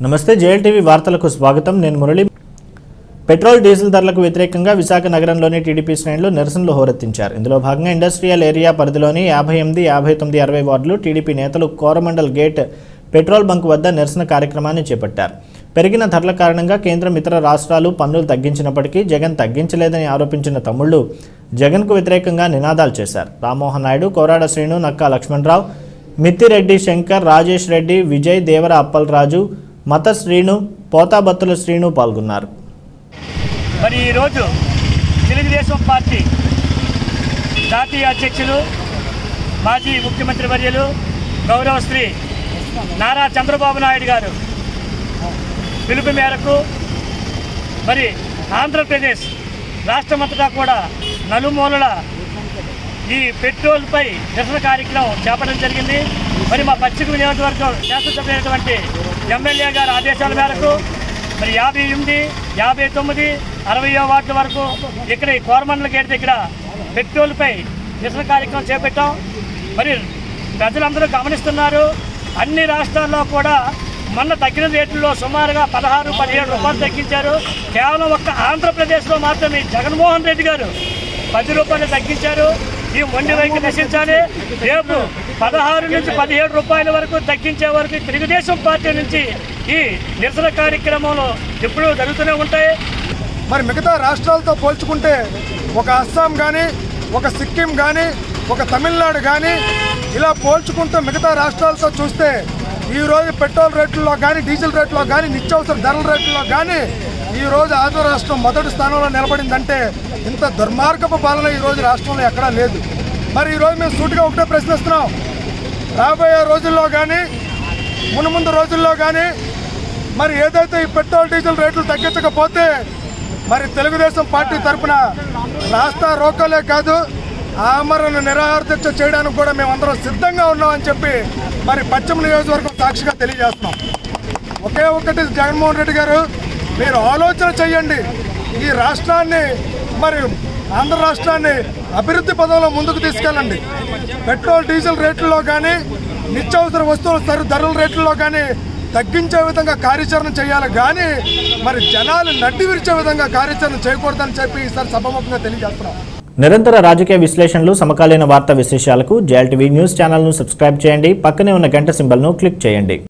నమస్తే జేఎల్టీవీ వార్తలకు స్వాగతం నేను మురళి పెట్రోల్ డీజిల్ ధరలకు వ్యతిరేకంగా విశాఖ నగరంలోని టీడీపీ శ్రేణులు నిరసనలు హోరెత్తించారు ఇందులో భాగంగా ఇండస్ట్రియల్ ఏరియా పరిధిలోని యాభై ఎనిమిది యాభై తొమ్మిది అరవై వార్డులు టీడీపీ నేతలు కోరమండల్ గేట్ పెట్రోల్ బంక్ వద్ద నిరసన కార్యక్రమాన్ని చేపట్టారు పెరిగిన ధరల కారణంగా కేంద్రం ఇతర రాష్ట్రాలు పన్నులు తగ్గించినప్పటికీ జగన్ తగ్గించలేదని ఆరోపించిన తమ్ముళ్లు జగన్కు వ్యతిరేకంగా నినాదాలు చేశారు రామ్మోహన్ నాయుడు కోరాడ శ్రీను నక్కా లక్ష్మణరావు మిత్తిరెడ్డి శంకర్ రాజేష్ రెడ్డి విజయ్ దేవర అప్పలరాజు మత శ్రీను పోతాబత్తుల శ్రీను పాల్గొన్నారు మరి ఈరోజు తెలుగుదేశం పార్టీ జాతీయ అధ్యక్షులు మాజీ ముఖ్యమంత్రి వర్యులు గౌరవ శ్రీ నారా చంద్రబాబు నాయుడు గారు పిలుపు మేరకు మరి ఆంధ్రప్రదేశ్ రాష్ట్రమంతటా కూడా నలుమూలల ఈ పెట్రోల్పై నిరసన కార్యక్రమం చేపట్టడం జరిగింది మరి మా పశ్చిమ నియోజకవర్గం శాసనసభ్యులైనటువంటి ఎమ్మెల్యే గారి ఆదేశాల మేరకు మరి యాభై ఎనిమిది యాభై తొమ్మిది అరవయో వార్డు వరకు ఇక్కడ ఈ కోరమండల గేట్ దగ్గర పెట్రోల్పై నిరసన కార్యక్రమం చేపట్టాం మరి ప్రజలందరూ గమనిస్తున్నారు అన్ని రాష్ట్రాల్లో కూడా మొన్న తగ్గిన రేట్లలో సుమారుగా పదహారు పదిహేడు రూపాయలు తగ్గించారు కేవలం ఒక్క ఆంధ్రప్రదేశ్లో మాత్రమే జగన్మోహన్ రెడ్డి గారు పది రూపాయలు తగ్గించారు ఈ మొండి వైఖరి నశించాలి రేపు పదహారు నుంచి పదిహేడు రూపాయల వరకు తగ్గించే వరకు తెలుగుదేశం పార్టీ నుంచి ఈ నిరసన కార్యక్రమంలో ఎప్పుడూ జరుగుతూనే ఉంటాయి మరి మిగతా రాష్ట్రాలతో పోల్చుకుంటే ఒక అస్సాం కానీ ఒక సిక్కిం కానీ ఒక తమిళనాడు కానీ ఇలా పోల్చుకుంటూ మిగతా రాష్ట్రాలతో చూస్తే ఈ రోజు పెట్రోల్ రేట్లలో కానీ డీజిల్ రేట్లో కానీ నిత్యావసర ధరల రేట్లలో కానీ ఈ రోజు ఆంధ్ర రాష్ట్రం మొదటి స్థానంలో నిలబడిందంటే ఇంత దుర్మార్గపు పాలన ఈ రోజు రాష్ట్రంలో ఎక్కడా లేదు మరి ఈ రోజు మేము సూటిగా ఒకటే ప్రశ్నిస్తున్నాం రాబోయే రోజుల్లో కానీ మునుముందు రోజుల్లో కానీ మరి ఏదైతే ఈ పెట్రోల్ డీజిల్ రేట్లు తగ్గించకపోతే మరి తెలుగుదేశం పార్టీ తరఫున రాస్తా రోకలే కాదు ఆమరణ నిరాహారదీక్ష చేయడానికి కూడా మేమందరం సిద్ధంగా ఉన్నామని చెప్పి మరి పశ్చిమ నియోజకవర్గం సాక్షిగా తెలియజేస్తున్నాం ఒకే ఒక్కటి జగన్మోహన్ రెడ్డి గారు మీరు ఆలోచన చేయండి ఈ రాష్ట్రాన్ని మరి ఆంధ్ర రాష్ట్రాన్ని అభివృద్ధి పదంలో ముందుకు తీసుకెళ్ళండి పెట్రోల్ డీజిల్ రేట్లలో కానీ నిత్యావసర వస్తువుల సరు ధరల రేట్లలో కానీ తగ్గించే విధంగా కార్యాచరణ చేయాలి కానీ మరి జనాలు నడ్డి విరిచే విధంగా కార్యాచరణ చేయకూడదని చెప్పి ఈసారి సభముఖంగా తెలియజేస్తున్నాం నిరంతర రాజకీయ విశ్లేషణలు సమకాలీన వార్తా విశేషాలకు జేఎల్టీవీ న్యూస్ ఛానల్ను సబ్స్క్రైబ్ చేయండి పక్కనే ఉన్న గంట సింబల్ను క్లిక్ చేయండి